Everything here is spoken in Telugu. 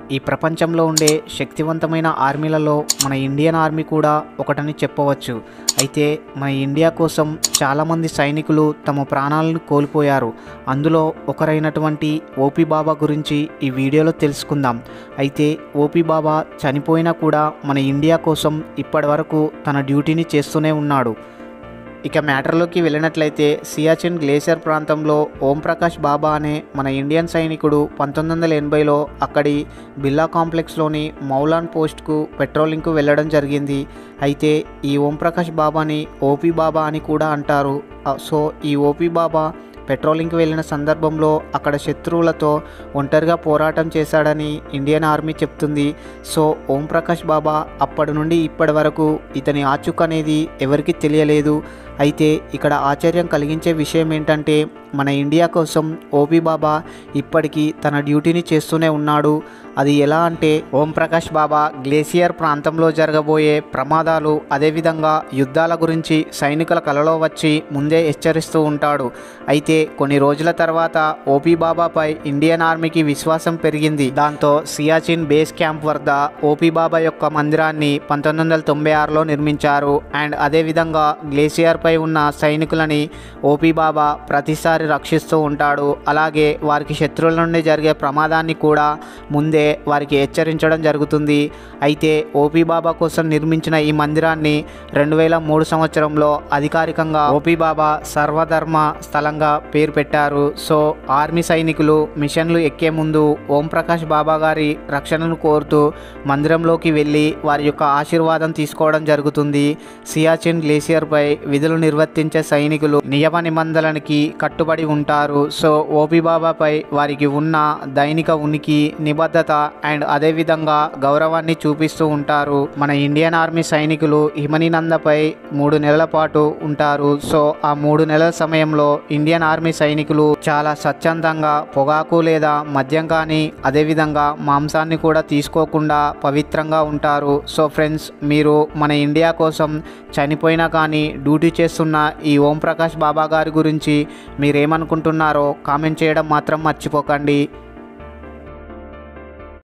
ఈ ప్రపంచంలో ఉండే శక్తివంతమైన ఆర్మీలలో మన ఇండియన్ ఆర్మీ కూడా ఒకటని చెప్పవచ్చు అయితే మన ఇండియా కోసం చాలామంది సైనికులు తమ ప్రాణాలను కోల్పోయారు అందులో ఒకరైనటువంటి ఓపీ బాబా గురించి ఈ వీడియోలో తెలుసుకుందాం అయితే ఓపీ బాబా చనిపోయినా కూడా మన ఇండియా కోసం ఇప్పటి వరకు తన డ్యూటీని చేస్తూనే ఉన్నాడు ఇక మ్యాటర్లోకి వెళ్ళినట్లయితే సియాచిన్ గ్లేసియర్ ప్రాంతంలో ఓంప్రకాష్ బాబా అనే మన ఇండియన్ సైనికుడు పంతొమ్మిది వందల ఎనభైలో అక్కడి బిర్లా కాంప్లెక్స్లోని మౌలాన్ పోస్ట్కు పెట్రోలింగ్కు వెళ్ళడం జరిగింది అయితే ఈ ఓంప్రకాష్ బాబాని ఓపీ బాబా అని కూడా అంటారు ఆ, సో ఈ ఓపీ బాబా పెట్రోలింగ్కి వెళ్ళిన సందర్భంలో అక్కడ శత్రువులతో ఒంటరిగా పోరాటం చేశాడని ఇండియన్ ఆర్మీ చెప్తుంది సో ఓంప్రకాష్ బాబా అప్పటి నుండి ఇప్పటి వరకు ఇతని ఆచూక్ అనేది ఎవరికీ తెలియలేదు అయితే ఇక్కడ ఆశ్చర్యం కలిగించే విషయం ఏంటంటే మన ఇండియా కోసం ఓపీ బాబా ఇప్పటికీ తన డ్యూటీని చేస్తూనే ఉన్నాడు అది ఎలా అంటే ఓంప్రకాష్ బాబా గ్లేసియర్ ప్రాంతంలో జరగబోయే ప్రమాదాలు అదేవిధంగా యుద్ధాల గురించి సైనికుల కలలో వచ్చి ముందే హెచ్చరిస్తూ ఉంటాడు అయితే కొన్ని రోజుల తర్వాత ఓపీ బాబాపై ఇండియన్ ఆర్మీకి విశ్వాసం పెరిగింది దాంతో సియాచిన్ బేస్ క్యాంప్ వద్ద ఓపీ బాబా యొక్క మందిరాన్ని పంతొమ్మిది వందల తొంభై ఆరులో నిర్మించారు అండ్ అదేవిధంగా గ్లేసియర్పై ఉన్న సైనికులని ఓపీ బాబా ప్రతిసారి రక్షిస్తూ ఉంటాడు అలాగే వారికి శత్రువుల నుండి జరిగే ప్రమాదాన్ని కూడా ముందే వారికి హెచ్చరించడం జరుగుతుంది అయితే ఓపీ బాబా కోసం నిర్మించిన ఈ మందిరాన్ని రెండు వేల మూడు సంవత్సరంలో అధికారికంగా ఓపీ బాబా సర్వధర్మ స్థలంగా పేరు పెట్టారు సో ఆర్మీ సైనికులు మిషన్లు ఎక్కే ముందు ఓంప్రకాష్ బాబా గారి రక్షణను కోరుతూ మందిరంలోకి వెళ్ళి వారి యొక్క ఆశీర్వాదం తీసుకోవడం జరుగుతుంది సియాచిన్ గ్లేసియర్పై విధులు నిర్వర్తించే సైనికులు నియమ నిబంధనలకి కట్టుబడి ఉంటారు సో ఓపీ బాబాపై వారికి ఉన్న దైనిక ఉనికి నిబద్ధత అండ్ అదేవిధంగా గౌరవాన్ని చూపిస్తూ ఉంటారు మన ఇండియన్ ఆర్మీ సైనికులు హిమనీనందపై మూడు నెలల పాటు ఉంటారు సో ఆ మూడు నెలల సమయంలో ఇండియన్ ఆర్మీ సైనికులు చాలా స్వచ్ఛందంగా పొగాకు లేదా మద్యం కానీ అదేవిధంగా మాంసాన్ని కూడా తీసుకోకుండా పవిత్రంగా ఉంటారు సో ఫ్రెండ్స్ మీరు మన ఇండియా కోసం చనిపోయినా కానీ డ్యూటీ చేస్తున్న ఈ ఓంప్రకాష్ బాబా గారి గురించి మీరేమనుకుంటున్నారో కామెంట్ చేయడం మాత్రం మర్చిపోకండి